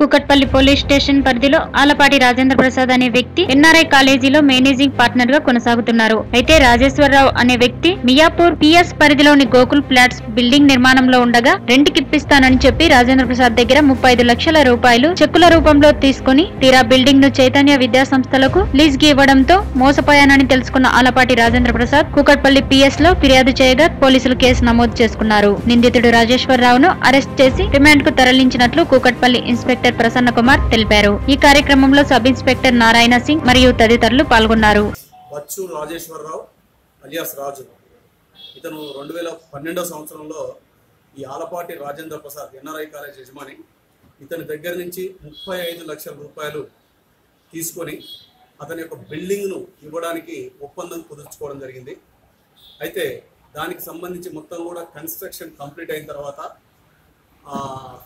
Kukatpally police station పరిధిలో ఆలపాటి రాజేంద్ర ప్రసాద్ అనే వ్యక్తి ఎన్ఆర్ఐ కాలేజీలో మేనేజింగ్ పార్ట్నర్ గా కొనసాగుతున్నారు అయితే రాజేశ్వరరావు అనే వ్యక్తి మియాపూర్ పిఎస్ పరిధిలోని గోకుల్ ఫ్లాట్స్ బిల్డింగ్ నిర్మాణంలో ఉండగా రెంట్కి ఇప్పిస్తానని చెప్పి రాజేంద్ర ప్రసాద్ దగ్గర ముప్పై ఐదు లక్షల రూపాయలు చెక్కుల రూపంలో తీసుకుని తీరా బిల్డింగ్ ను చైతన్య విద్యా సంస్థలకు లీజ్ కి ఇవ్వడంతో మోసపోయానని తెలుసుకున్న ఆలపాటి రాజేంద్ర ప్రసాద్ కూకట్పల్లి పిఎస్ లో ఫిర్యాదు చేయగా పోలీసులు కేసు నమోదు చేసుకున్నారు నిందితుడు రాజేశ్వరరావును అరెస్ట్ చేసి రిమాండ్ కు తరలించినట్లు కూకట్పల్లి ఇన్స్పెక్టర్ ప్రసన్న కుమార్ తెలిపారు ఈ కార్యక్రమంలో సబ్ ఇన్స్పెక్టర్ నారాయణ సింగ్ మరియు తదితరులు పాల్గొన్నారు బచ్చు రాజేశ్వరరావు అలియాస్ రాజు ఇతను రెండు వేల పన్నెండో సంవత్సరంలో ఈ ఆలపాటి రాజేంద్ర ప్రసాద్ ఎన్ఆర్ఐ కాలేజ్ యజమాని ఇతని దగ్గర నుంచి ముప్పై ఐదు లక్షల రూపాయలు తీసుకొని అతని యొక్క బిల్డింగ్ను ఇవ్వడానికి ఒప్పందం కుదుర్చుకోవడం జరిగింది అయితే దానికి సంబంధించి మొత్తం కూడా కన్స్ట్రక్షన్ కంప్లీట్ అయిన తర్వాత ఆ,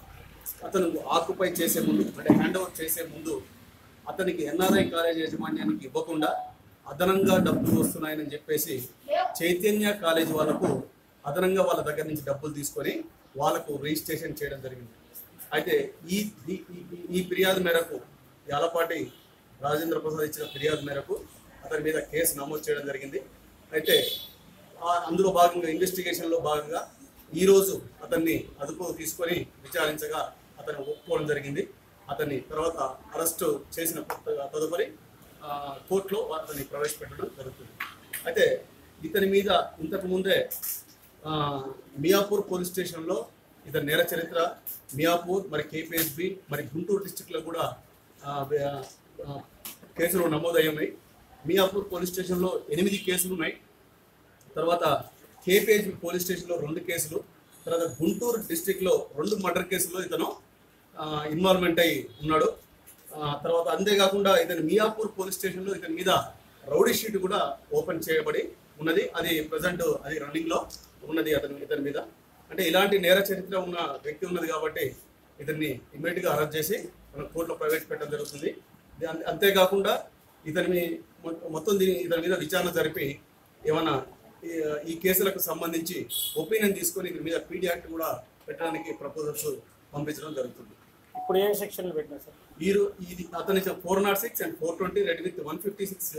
అతను ఆక్యుపై చేసే ముందు అంటే హ్యాండ్ ఓవర్ చేసే ముందు అతనికి ఎన్ఆర్ఐ కాలేజ్ యాజమాన్యానికి ఇవ్వకుండా అదనంగా డబ్బులు వస్తున్నాయని చెప్పేసి చైతన్య కాలేజ్ వాళ్ళకు అదనంగా వాళ్ళ దగ్గర నుంచి డబ్బులు తీసుకొని వాళ్ళకు రిజిస్ట్రేషన్ చేయడం జరిగింది అయితే ఈ ఈ- ఈ- ఈ ఫిర్యాదు మేరకు యాలపాటి రాజేంద్ర ప్రసాద్ ఇచ్చిన ఫిర్యాదు మేరకు అతని మీద కేసు నమోదు చేయడం జరిగింది అయితే ఆ అందులో భాగంగా ఇన్వెస్టిగేషన్లో భాగంగా ఈరోజు అతన్ని అదుపు తీసుకొని విచారించగా అతను ఒప్పుకోవడం జరిగింది అతన్ని తర్వాత అరెస్టు చేసిన కొత్త- తదుపరి ఆ, కోర్టులో అతన్ని ప్రవేశపెట్టడం జరుగుతుంది అయితే ఇతని మీద ఇంతకు ముందే ఆ, మియాపూర్ పోలీస్ స్టేషన్లో ఇతని నేర చరిత్ర మియాపూర్ మరి కేపీఎస్బి మరి గుంటూరు డిస్టిక్లో కూడా ఆ, వే- ఆ, కేసులు నమోదయ్యి ఉన్నాయి మియాపూర్ పోలీస్ స్టేషన్లో ఎనిమిది కేసులు ఉన్నాయి తర్వాత కేపీహెచ్ పోలీస్ స్టేషన్లో రెండు కేసులు తర్వాత గుంటూరు డిస్టిక్లో రెండు మర్డర్ కేసుల్లో ఇతను ఇన్వాల్వ్మెంట్ అయి ఉన్నాడు ఆ, తర్వాత అంతేకాకుండా ఇతను మియాపూర్ పోలీస్ స్టేషన్లో ఇతని మీద రౌడీ షీట్ కూడా ఓపెన్ చేయబడి ఉన్నది అది ప్రజెంట్ అది రన్నింగ్లో ఉన్నది అతని ఇతని మీద అంటే ఇలాంటి నేర చరిత్ర ఉన్న వ్యక్తి ఉన్నది కాబట్టి ఇతన్ని ఇమ్మీడియట్గా అరెస్ట్ చేసి మన కోర్టులో ప్రవేశపెట్టడం జరుగుతుంది ఇది అంతే- అంతేకాకుండా ఇతని మీ- మొ- మొత్తం దీని ఇతని మీద విచారణ జరిపి ఏమన్నా ఈ- ఈ కేసులకు సంబంధించి ఒపీనియన్ తీసుకొని ఇతని మీద పీడీ యాక్ట్ కూడా పెట్టడానికి ప్రపోజల్స్ పంపించడం జరుగుతుంది ఇప్పుడు ఏం సెక్షన్లు పెట్టినా సార్ ఈ రో- ఇది అతని four nought six and four twenty read with one fifty six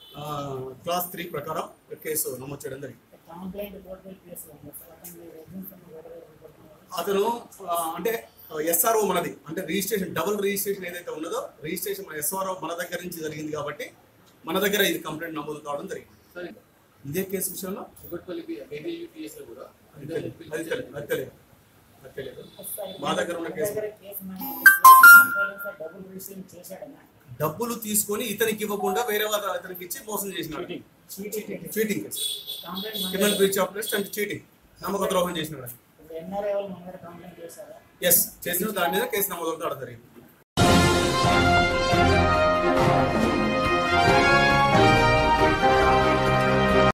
class three ప్రకారం కేసు నమోదు చేయడం జరిగింది కంప్లైంట్ కోర్టు కేసు ఉంది సార్ అతను రెజిస్ట్రేషన్ గొడవ అతను ఆ, అంటే ఎస్ఆర్ఓ మనది అంటే రిజిస్ట్రేషన్ డబుల్ రిజిస్ట్రేషన్ ఏదైతే ఉన్నదో రిజిస్ట్రేషన్ మన ఎస్ఆర్ఓ మన దగ్గర నుంచి జరిగింది కాబట్టి మన దగ్గర ఇది కంప్లైంట్ నమోదు కావడం జరిగింది ఇదే కేసు విషయంలో కుకట్పల్లి ఏబియూపీఎస్ లో కూడా అది తెలియదు అది తెలియదు అది తెలియదు అది తెలియదు మా దగ్గర ఉన్న కేసు దగ్గర కేసు మనం సార్ డబుల్ రిజిస్ట్రేషన్ చేశాడన్నా డబ్బులు తీసుకొని ఇతనికి ఇవ్వకుండా వేరే వాళ్ళ అతనికి ఇచ్చి మోసం చేసినాడు చీటింగ్ చీటింగ్ కేసు కంప్లైంట్ మన criminal breach of trust and cheating నమ్మక ద్రోహం చేసినాడు ఇప్పుడు ఎన్ఆర్ఐ వాళ్ళు మన దగ్గర కంప్లైంట్ చేశారా ఎస్ చేసిన దాని మీద కేసు నమోదు కావడం జరిగింది